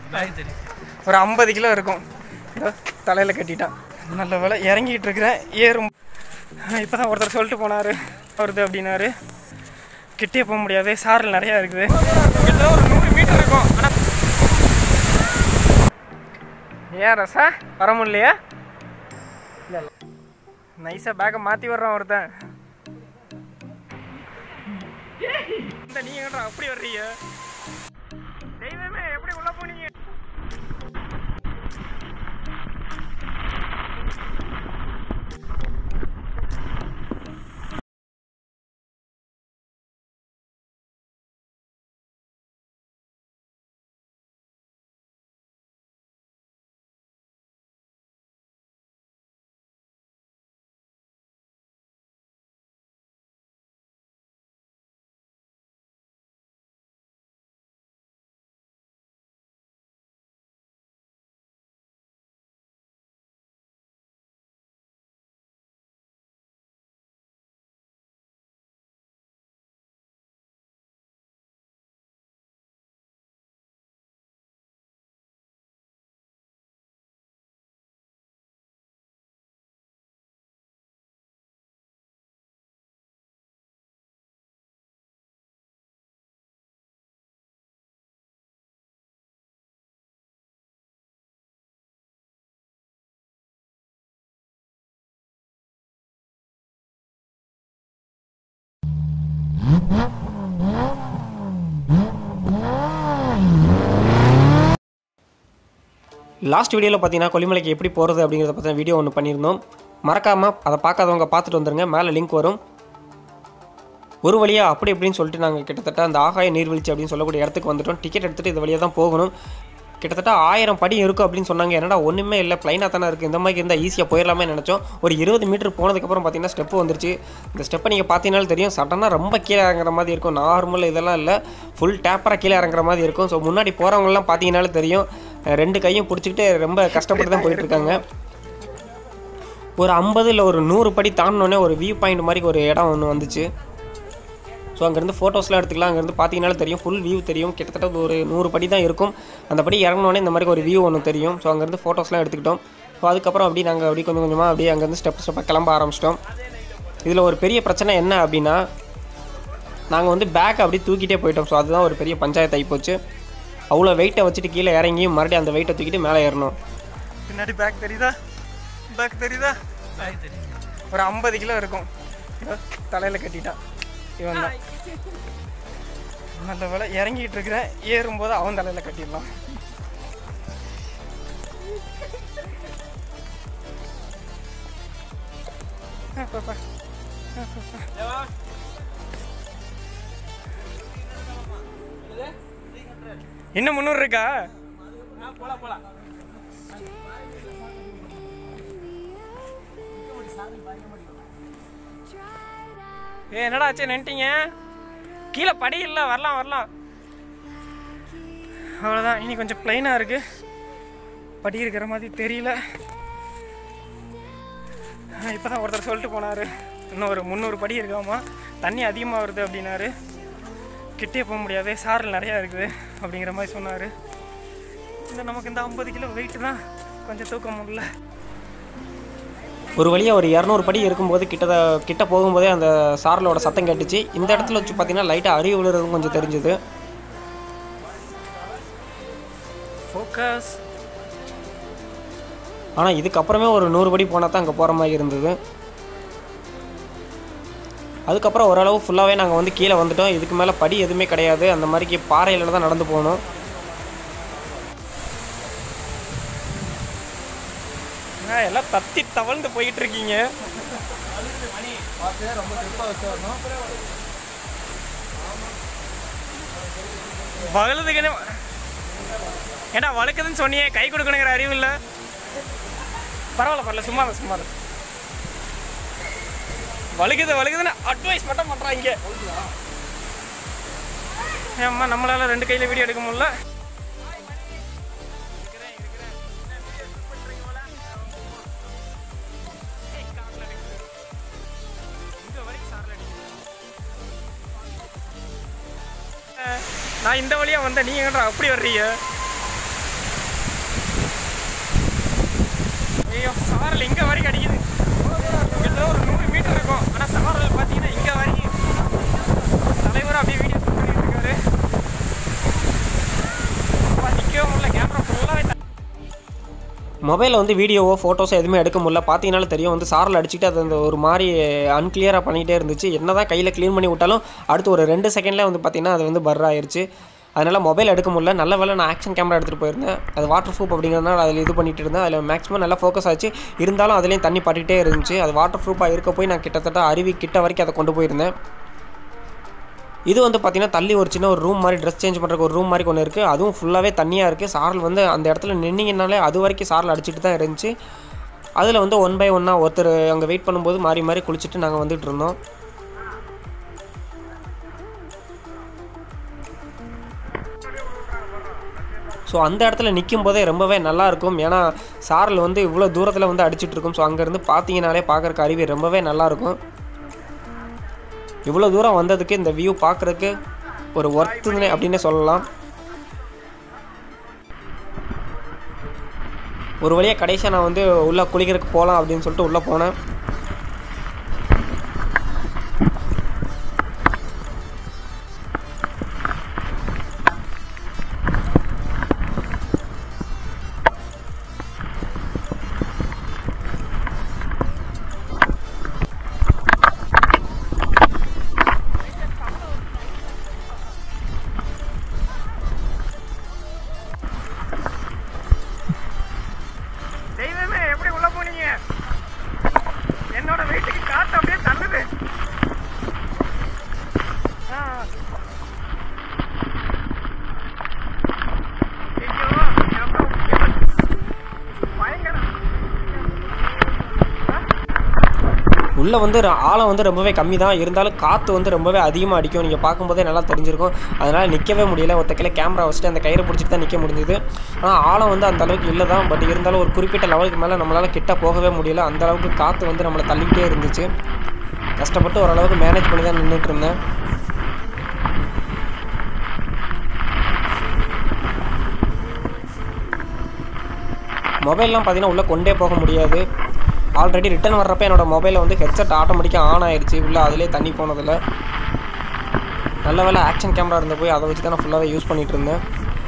ஒரு ஐம்பது கிலோ இருக்கும் இதோ தலையில் கட்டிட்டான் நல்ல வேலை இறங்கிட்டு இருக்கிறேன் ஏறும் இப்போ தான் ஒருத்தர் சொல்லிட்டு போனார் வருது அப்படின்னாரு கிட்டே போக முடியாது சாரல் நிறையா இருக்குது கிட்டத்தட்ட ஒரு நூறு மீட்டர் இருக்கும் ஆனால் ஏன் ரசா வர முடியலையா இல்லை இல்லை நைஸாக பேக்கை மாற்றி வர்றான் ஒருத்தன் இந்த நீங்க என்னடா அப்படி வர்றீங்க தெய்வமே எப்படி உள்ள போனீங்க லாஸ்ட் வீடியோவில் பார்த்தீங்கன்னா கொல்லிமலைக்கு எப்படி போகிறது அப்படிங்கிறத பற்றின வீடியோ ஒன்று பண்ணியிருந்தோம் மறக்காமல் அதை பார்க்காதவங்க பார்த்துட்டு வந்துருங்க மேலே லிங்க் வரும் ஒரு வழியாக அப்படி இப்படின்னு சொல்லிட்டு நாங்கள் கிட்டத்தட்ட அந்த ஆகாய நீர்வீழ்ச்சி அப்படின்னு சொல்லக்கூடிய இடத்துக்கு வந்துட்டோம் டிக்கெட் எடுத்துகிட்டு இது வழியாக தான் போகணும் கிட்டத்தட்ட ஆயிரம் படி இருக்கும் அப்படின்னு சொன்னாங்க என்னடா ஒன்றுமே இல்லை ப்ளைனாக தானே இருக்குது இந்த மாதிரி இருந்தால் ஈஸியாக போயிடலாமே நினச்சோம் ஒரு இருபது மீட்டர் போனதுக்கப்புறம் பார்த்தீங்கன்னா ஸ்டெப்பு வந்துருச்சு இந்த ஸ்டெப்பை நீங்கள் பார்த்தீங்கனாலும் தெரியும் சடனாக ரொம்ப கீழே இறங்குற மாதிரி இருக்கும் நார்மல் இதெல்லாம் இல்லை ஃபுல் டேப்பராக கீழே இறங்குற மாதிரி இருக்கும் ஸோ முன்னாடி போகிறவங்கலாம் பார்த்தீங்கனாலும் தெரியும் அஹ் ரெண்டு கையும் பிடிச்சிக்கிட்டு ரொம்ப கஷ்டப்பட்டு தான் போயிட்டு இருக்காங்க ஒரு ஐம்பது இல்லை ஒரு நூறு படி தாண்டினோடனே ஒரு வியூ பாயிண்ட் மாதிரி ஒரு இடம் ஒன்று வந்துச்சு ஸோ அங்கேருந்து ஃபோட்டோஸ்லாம் எடுத்துக்கலாம் அங்கேருந்து பார்த்தீங்கனாலும் தெரியும் ஃபுல் வியூ தெரியும் கிட்டத்தட்ட ஒரு நூறு படி தான் இருக்கும் அந்த படி இறங்கினோடனே இந்த மாதிரி ஒரு வியூ ஒன்று தெரியும் ஸோ அங்கேருந்து ஃபோட்டோஸ்லாம் எடுத்துக்கிட்டோம் ஸோ அதுக்கப்புறம் அப்படி நாங்கள் அப்படி கொஞ்சம் கொஞ்சமாக அப்படியே அங்கேருந்து ஸ்டெப் ஸ்டெப்பாக கிளம்ப ஆரம்பிச்சிட்டோம் இதில் ஒரு பெரிய பிரச்சனை என்ன அப்படின்னா நாங்கள் வந்து பேக் அப்படி தூக்கிட்டே போயிட்டோம் ஸோ அதுதான் ஒரு பெரிய பஞ்சாயத்து ஆகிப்போச்சு அவ்வளோ வெயிட்டை வச்சுட்டு கீழே இறங்கி மறுபடியும் அந்த வெயிட்டை தூக்கிட்டு மேலே ஏறணும் பின்னாடி பேக் தெரியுதா பேக் தெரியுதா ஒரு ஐம்பது கிலோ இருக்கும் இதோ தலையில் கட்டிட்டான் இவன் தான் நல்ல வேலை இறங்கிட்டு இருக்கிறேன் ஏறும்போது அவன் தலையில் கட்டிடலாம் ஆ, பா, பா. ஆ, பா, பா. இன்னும் முந்நூறு இருக்கா ஏ என்னடா ஆச்சு நின்ட்டீங்க கீழே படி இல்லை வரலாம் வரலாம் அவ்வளோதான் இனி கொஞ்சம் பிளைனாக இருக்கு படி இருக்கிற மாதிரி தெரியல இப்போ தான் ஒருத்தர் சொல்லிட்டு போனார் இன்னும் ஒரு முந்நூறு படி இருக்காமா தண்ணி அதிகமாக வருது அப்படின்னாரு கிட்டே போக முடியாது சாரல் நிறையா இருக்குது அப்படிங்கிற மாதிரி சொன்னார் இந்த நமக்கு இந்த ஐம்பது கிலோ வெயிட் தான் கொஞ்சம் தூக்க முடியல ஒரு வழியாக ஒரு இரநூறு படி இருக்கும்போது கிட்ட கிட்ட போகும்போதே அந்த சாரலோட சத்தம் கேட்டுச்சு இந்த இடத்துல வச்சு பார்த்தீங்கன்னா லைட்டாக அருவி விழுறதும் கொஞ்சம் தெரிஞ்சுது ஃபோக்கஸ் ஆனால் இதுக்கப்புறமே ஒரு நூறு படி போனால் தான் அங்கே போகிற மாதிரி இருந்தது அதுக்கப்புறம் ஓரளவு ஃபுல்லாகவே நாங்கள் வந்து கீழே வந்துட்டோம் இதுக்கு மேலே படி எதுவுமே கிடையாது அந்த மாதிரிக்கு பாறையில் தான் நடந்து போகணும் ஆ, எல்லாம் தத்தி தவழ்ந்து போயிட்டு இருக்கீங்க வழுதுக்குன்னு ஏடா வழுக்குதுன்னு சொன்னியே கை கொடுக்கணுங்கிற அறிவு இல்லை பரவாயில்ல பரவாயில்ல சும்மா இரு, சும்மா இரு. வழுக்குது வழுக்குதுன்னு அட்வைஸ் மட்டும் பண்ணுறாங்க ஏம்மா நம்மளால ரெண்டு கையில் வீடியோ எடுக்க முடியல நான் இந்த வழியா வந்தேன் நீங்க என்னடா அப்படி வர்றீங்க சாரல் இங்கே வரைக்கும் அடிக்குது கிட்ட ஒரு நூறு மீட்டர் இருக்கும் ஆனால் சாரல் பார்த்தீங்கன்னா இங்கே வரைக்கும் தலைவர் அப்படியே வீடியோ ஷூட் பண்ணிட்டு இருக்காரு அப்பா, நிக்கவே முடியல கேமரா ஃபுல்லாகவே மொபைலில் வந்து வீடியோவோ ஃபோட்டோஸோ எதுவுமே எடுக்க முடியல பார்த்தீங்கனாலும் தெரியும் வந்து சாரில் அடிச்சுட்டு அது அந்த ஒரு மாதிரி அன்கிளியராக பண்ணிகிட்டே இருந்துச்சு என்ன தான் கையில் க்ளீன் பண்ணி விட்டாலும் அடுத்து ஒரு ரெண்டு செகண்ட்லேயே வந்து பார்த்தீங்கன்னா அது வந்து பர் ஆயிருச்சு அதனால் மொபைல் எடுக்க முடியல நல்ல வேளை நான் ஆக்ஷன் கேமரா எடுத்துகிட்டு போயிருந்தேன் அது வாட்டர் ப்ரூஃப் அப்படிங்கிறதுனால அதில் இது பண்ணிட்டு இருந்தேன் அதில் மேக்ஸிமம் நல்லா ஃபோக்கஸ் ஆச்சு இருந்தாலும் அதுலேயும் தண்ணி பட்டுக்கிட்டே இருந்துச்சு அது வாட்டர் ப்ரூஃபாக இருக்க போய் நான் கிட்டத்தட்ட அருவி கிட்ட வரைக்கும் அதை கொண்டு போயிருந்தேன் இது வந்து பார்த்தீங்கன்னா தள்ளி ஒரு சின்ன ஒரு ரூம் மாதிரி ட்ரெஸ் சேஞ்ச் பண்ணுறக்கு ஒரு ரூம் மாதிரி ஒன்று இருக்குது அதுவும் ஃபுல்லாகவே தண்ணியாக இருக்குது சாரல் வந்து அந்த இடத்துல நின்னீங்கனாலே அது வரைக்கும் சாரல் அடிச்சிட்டு தான் இருந்துச்சு அதில் வந்து ஒன் பை ஒன்னாக ஒருத்தர் அங்கே வெயிட் பண்ணும்போது மாறி மாறி குளிச்சுட்டு நாங்கள் வந்துட்டு இருந்தோம் ஸோ அந்த இடத்துல நிற்கும் போதே ரொம்பவே நல்லா இருக்கும் ஏன்னா சாரல் வந்து இவ்வளோ தூரத்தில் வந்து அடிச்சிட்டு இருக்கும் ஸோ அங்கேருந்து பார்த்தீங்கனாலே பார்க்குறக்கு அருவி ரொம்பவே நல்லாயிருக்கும் இவ்வளோ தூரம் வந்ததுக்கு இந்த வியூ பார்க்குறதுக்கு ஒரு ஒர்த்துனே அப்படின்னு சொல்லலாம் ஒரு வழியாக கடைசியாக நான் வந்து உள்ளே குளிக்கிறதுக்கு போகலாம் அப்படின்னு சொல்லிட்டு உள்ளே போனேன் தெய்வமே எப்படி உள்ள போனீங்க என்னோட வீட்டுக்கு காத்து அப்படியே தள்ளுது ஆ. ஐயோ, எவ்வளவு பயங்கரம். உள்ளே வந்து ர- ஆழம் வந்து ரொம்பவே கம்மி தான் இருந்தாலும் காற்று வந்து ரொம்பவே அதிகமாக அடிக்கும் நீங்கள் பார்க்கும்போதே நல்லா தெரிஞ்சிருக்கும் அதனால் நிற்கவே முடியல ஒத்த கையில் கேமரா வச்சுட்டு அந்த கயிறை பிடிச்சிட்டு தான் நிற்க முடிஞ்சுது ஆனால் ஆழம் வந்து அந்த அளவுக்கு இல்லை தான் பட் இருந்தாலும் ஒரு குறிப்பிட்ட லெவலுக்கு மேலே நம்மளால் கிட்ட போகவே முடியல அந்த அளவுக்கு காற்று வந்து நம்மளை தள்ளிக்கிட்டே இருந்துச்சு கஷ்டப்பட்டு ஓரளவுக்கு மேனேஜ் பண்ணி தான் நின்றுட்டு இருந்தேன் மொபைல்லாம் பார்த்தீங்கன்னா உள்ளே கொண்டே போக முடியாது ஆல்ரெடி ரிட்டர்ன் வர்றப்ப என்னோட மொபைலில் வந்து ஹெட்செட் ஆட்டோமேட்டிக்காக ஆன் ஆயிடுச்சு உள்ளே அதிலே தண்ணி போனதில் நல்ல வேலை ஆக்ஷன் கேமரா இருந்த போய் அதை வச்சு தான் நான் ஃபுல்லாகவே யூஸ் பண்ணிட்டு இருந்தேன்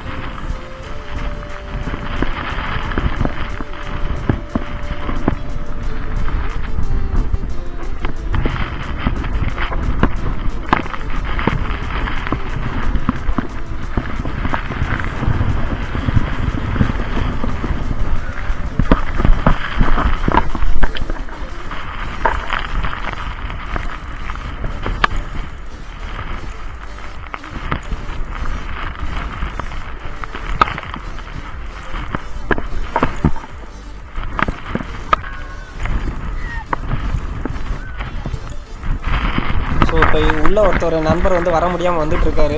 ஸோ இப்போ உள்ள ஒருத்தர் நண்பர் வந்து வர முடியாமல் வந்துட்டு இருக்காரு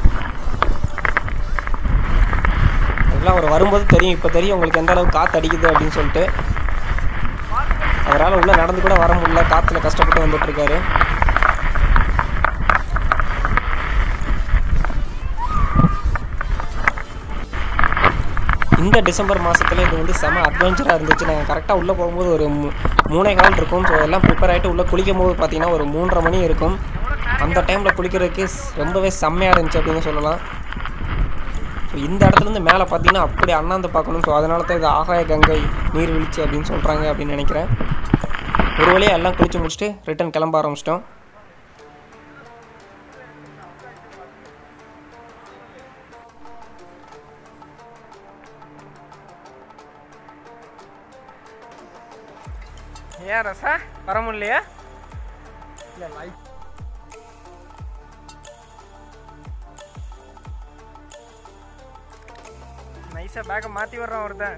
அதெல்லாம் அவர் வரும்போது தெரியும் இப்போ தெரியும் உங்களுக்கு எந்த அளவுக்கு காற்று அடிக்குது அப்படின்னு சொல்லிட்டு அவரால் உள்ளே நடந்து கூட வர முடியல காற்றுல கஷ்டப்பட்டு வந்துட்டு இருக்காரு இந்த டிசம்பர் மாதத்தில் இது வந்து செம அட்வென்ச்சராக இருந்துச்சு நாங்கள் கரெக்டாக உள்ளே போகும்போது ஒரு மூ மூணே கால் இருக்கும் ஸோ எல்லாம் ப்ரிப்பேர் ஆகிட்டு உள்ளே குளிக்கும் போது பார்த்தீங்கன்னா ஒரு மூன்றரை மணி இருக்கும் அந்த டைமில் குளிக்கிறதுக்கு ஸ்- ரொம்பவே செம்மையாக இருந்துச்சு அப்படின்னு சொல்லலாம் ஸோ இந்த இடத்துலேருந்து மேலே பார்த்தீங்கன்னா அப்படி அண்ணாந்து பார்க்கணும் ஸோ அதனால தான் இது ஆகாய கங்கை நீர்வீழ்ச்சி அப்படின்னு சொல்கிறாங்க அப்படின்னு நினைக்கிறேன் ஒரு வழியாக எல்லாம் குளிச்சு முடிச்சுட்டு ரிட்டர்ன் கிளம்ப ஆரம்பிச்சிட்டோம் ஏன் ரசா வர முடியலையா இல்லை லைட் நைஸாக பேக்கை மாற்றி வர்றான் ஒருத்தன்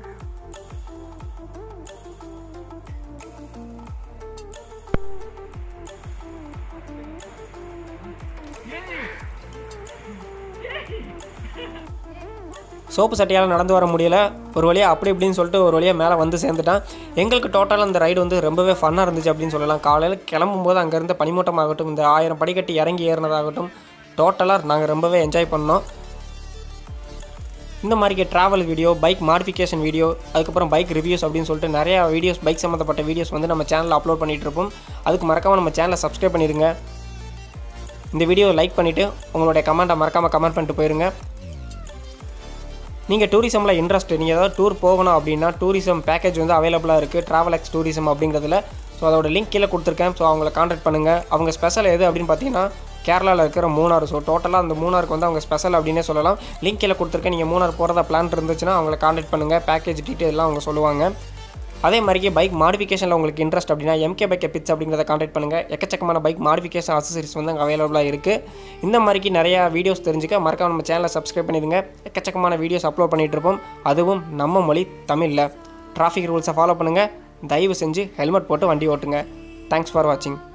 சோப்பு சட்டையால் நடந்து வர முடியல ஒரு வழியாக அப்படி இப்படின்னு சொல்லிட்டு ஒரு வழியாக மேலே வந்து சேர்ந்துட்டான் எங்களுக்கு டோட்டலாக அந்த ரைடு வந்து ரொம்பவே ஃபன்னாக இருந்துச்சு அப்படின்னு சொல்லலாம் காலையில் கிளம்பும்போது அங்கேருந்து பனிமூட்டம் ஆகட்டும் இந்த ஆயிரம் படிக்கட்டு இறங்கி ஏறினதாகட்டும் டோட்டலாக நாங்கள் ரொம்பவே என்ஜாய் பண்ணோம் இந்த மாதிரிக்கு travel video bike modification video அதுக்கப்புறம் பைக் ரிவ்யூஸ் அப்படின்னு சொல்லிட்டு நிறையா வீடியோஸ் பைக் சம்மந்தப்பட்ட வீடியோஸ் வந்து நம்ம சேனலில் அப்லோட் பண்ணிகிட்டு இருப்போம் அதுக்கு மறக்காமல் நம்ம சேனலை சப்ஸ்கிரைப் பண்ணிடுங்க இந்த வீடியோ லைக் பண்ணிவிட்டு உங்களுடைய கமெண்ட்டை மறக்காமல் கமெண்ட் பண்ணிட்டு போயிருங்க நீங்கள் டூரிசமில் இன்ட்ரெஸ்ட் நீங்கள் ஏதாவது டூர் போகணும் அப்படின்னா டூரிசம் பேக்கேஜ் வந்து அவைலபிளாக இருக்குது ட்ராவல் எக்ஸ் டூரிசம் அப்படிங்கிறதுல ஸோ அதோட லிங்க் கீழே கொடுத்துருக்கேன் ஸோ அவங்கள காண்டாக்ட் பண்ணுங்கள் அவங்க ஸ்பெஷல் எது அப்படின்னு பார்த்தீங்கன்னா கேரளாவில் இருக்கிற மூணார் ஸோ டோட்டலாக அந்த மூணாருக்கு வந்து அவங்க ஸ்பெஷல் அப்படின்னே சொல்லலாம் லிங்க் கீழே கொடுத்துருக்கேன் நீங்கள் மூணார் போகிறதா பிளான் இருந்துச்சுன்னா அவங்கள காண்டாக்ட் பண்ணுங்கள் பேக்கேஜ் டீட்டெயிலாம் அவங்க சொல்லுவாங்க அதே மாதிரிக்கே பைக் மாடிஃபிகேஷனில் உங்களுக்கு இன்ட்ரெஸ்ட் அப்படின்னா எம்கே பைக்கை பிட்ஸ் அப்படிங்கிறத காண்டாக்ட் பண்ணுங்கள் எக்கச்சக்கமான பைக் மாடிஃபிகேஷன் அசசரிஸ் வந்து அங்கே அவைலபிளாக இருக்குது இந்த மாதிரிக்கு நிறையா வீடியோஸ் தெரிஞ்சுக்க மறக்காம நம்ம சேனலை சப்ஸ்கிரைப் பண்ணிடுங்க எக்கச்சக்கமான வீடியோஸ் அப்லோட் பண்ணிகிட்டு இருப்போம் அதுவும் நம்ம மொழி தமிழில் டிராஃபிக் ரூல்ஸை ஃபாலோ பண்ணுங்கள் தயவு செஞ்சு ஹெல்மெட் போட்டு வண்டி ஓட்டுங்க தேங்க்ஸ் ஃபார் வாட்சிங்